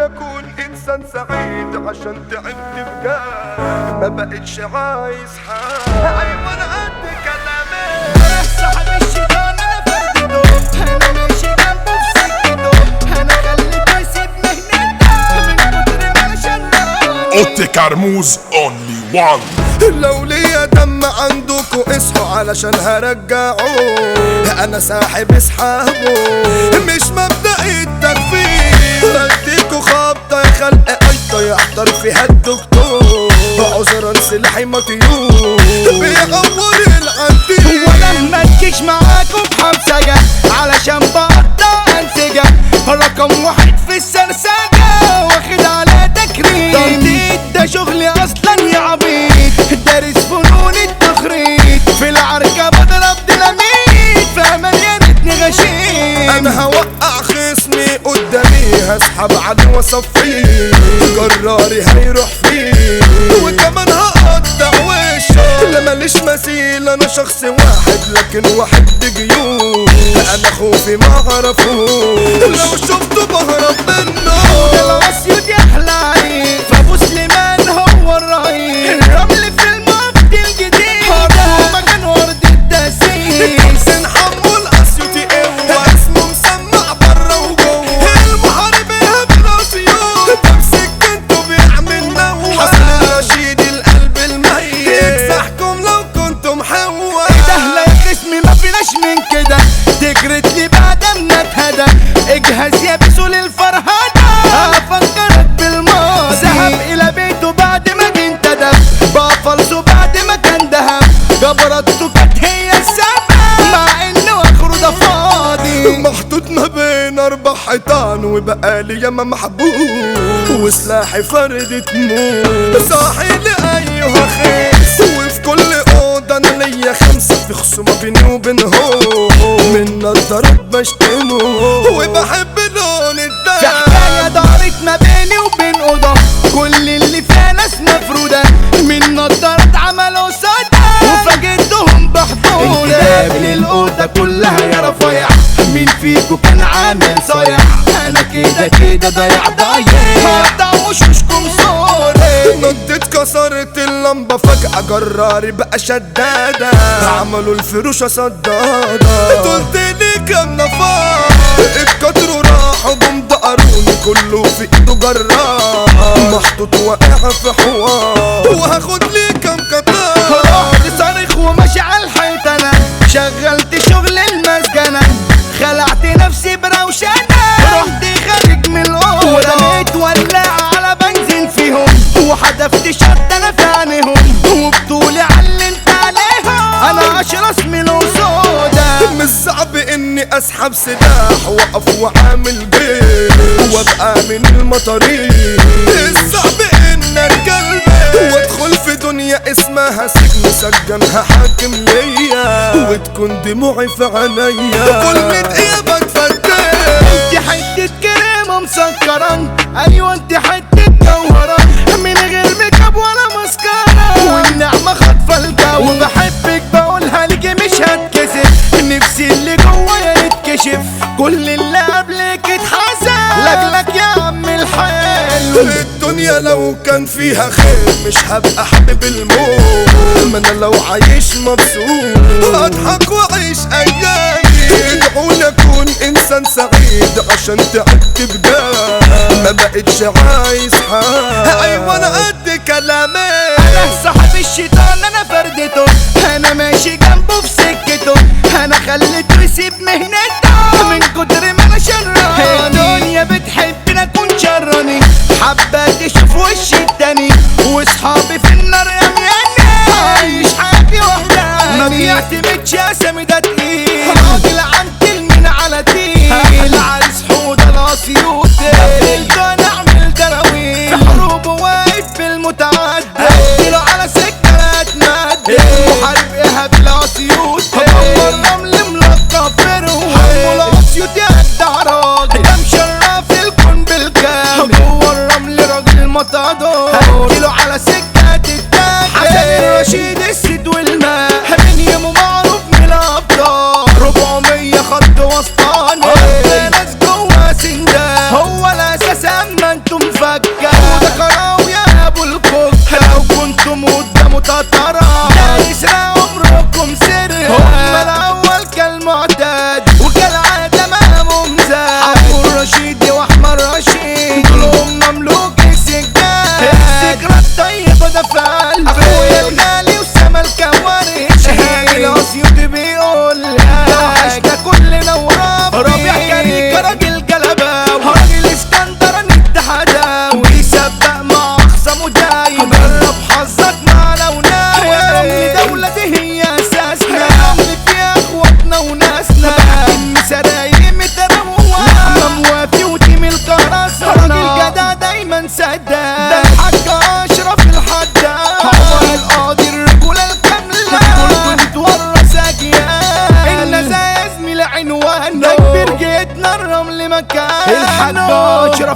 اكون انسان سعيد عشان تعبت بجد ما بقتش عايز حاجة ايوه انا قد كلامي صاحب الشيطان انا فردته انا ماشي جنبه في سكته انا خليته يسيب مهنته من كتر ما انا شراني اوتي كرموز اونلي وان لو ليا دم عندكوا اصحوا علشان هرجعه انا ساحب اصحابه مش مبدأ التكفير اديكوا خبطة يا خلق ايطة يحضر فيها الدكتور عذرا سلاحي مطيور بيعور العنتيل ولما تجيش معاكم بحبسجة علشان بقطع انسجة رقم واحد في السرسجة واخد على تكريم تنطيط ده شغلي اصلا يا عبيط دارس فنون التخريط في العركة بضرب ديناميت فاهمة يا ريتني غشيم انا هوقع خصمي قدامي هسحب عليه واصفيه جراري هيروح فيه وكمان هقطع وشه لا ماليش مثيل انا شخص واحد لكن واحد بجيوب انا خوفي ما اعرفوش لو شفته بهرب منه الاسيوط يحلى عليه فابو سليمان هو الرئيس الرمل في المفت الجديد هو مكان ورد التسيس حسين حمو الاسيوطي قوة اسمه مسمع بره وجوه المحارب ايهاب الاسيوط تمسك انتوا بيعمل نوة حسن رشيد القلب الميت يمسحكم لو كنتم حوا سهلة يا خصمي ما فيناش من كده تجرت لي بعد ما اتهدى اجهز يا بيسو للفرهدة افكرك بالماضي ذهب الى بيته بعد ما انتدب بقفلسه بعد ما كان دهب جبرته كانت هي السبب مع انه اخره ده فاضي محطوط ما بين اربع حيطان وبقالي ياما محبوب وسلاحي فرد تموت صاحي لايها خيس وفي كل اوضه انا ليا خمسه في خصومه بيني وبينهم من الضرب بشتمه وبحب لون في الدم حكاية دارت ما بيني وبين أوضة كل اللي فيها ناس مفرودة من نضارات عملوا صدى وفاجئتهم بحضور انتداب للأوضة كلها يا رفيع مين فيكو كان عامل صايع أنا كده كده ضايع ضايع هقطع وشوشكم صوري نطيت كسرت اللمبة فجأة جراري بقى شدادة عملوا الفروشة صدادة قلت لي كم نفار اتكتروا راحوا بمدقروني كله في ايده جرار محطوط واقع في حوار وهاخد لي كم قطار رحت صارخ وماشي على الحيط انا شغلت شغل المسجنة خلعت نفسي بروشنة رحت خارج من الأوضة ورميت ولاعة على بنزين فيهم وحدفت شط انا في عينيهم وبطولي علمت عليهم انا اشرس من وسودة مش صعب اني اسحب سلاح واقف وعامل جيش وابقى من المطاريد الصعب ان اركب وادخل في دنيا اسمها سجن سجنها حاكم ليا وتكون دموعي في عينيا كل دقيقة بتفتح انت حتة كريمة مسكرة ايوه انت حتة جوهرة من غير ميك اب ولا مسكرة والنعمة خاطفة الجو وبحبك بقولها لك مش هتكسف نفسي اللي جوايا يتكشف كل اللي قبلك اتحسن لاجلك يا عم الحلو الدنيا لو كان فيها خير مش هبقى حبيب الموت ما انا لو عايش مبسوط اضحك واعيش ايامي ادعوني اكون انسان سعيد عشان تعبت بجد ما بقتش عايز حاجه ايوه انا قد كلامي انا صاحب الشيطان انا فردته انا ماشي جنبه في سكته انا خليته يسيب مهنته من كتر ما انا شراني الدنيا بتحبني اكون شراني حابة تشوف وشي التاني واصحابي في النار يمياني عايش حياتي وحداني ما بيعتمدش اسامي ده تقيل راجل عن من على تيل العريس حوض الاسيوطي الدنيا اعمل دراويل في حروب واقف في المتعدي اقتله على سكه لا اتمد المحارب ايهاب الاسيوط هدور رمل ملقب فروه حمو الاسيوط يا الدعراج ده مشرف الكون بالكامل جوه الرمل راجل المطادور هديله على سكه التاج حسن الرشيد السد والماء من يمه معروف من الابطال 400 خط وسطاني ناس جوه سندان هو الاساس اما انتم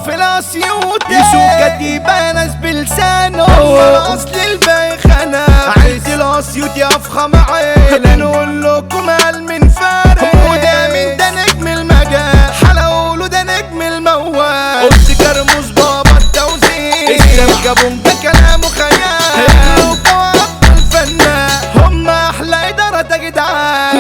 في الاسيوط يسوق كتيبة ناس بلسانه هو اصل الباقي خنا عيلة الاسيوط يا افخم عيلة نقول لكم قال من فارق وده من ده نجم المجال حلقوله ده نجم الموال قلت كرموز بابا التوزيع اسلام جابون ده كلامه خيال الفنان هم احلى ادارة يا جدعان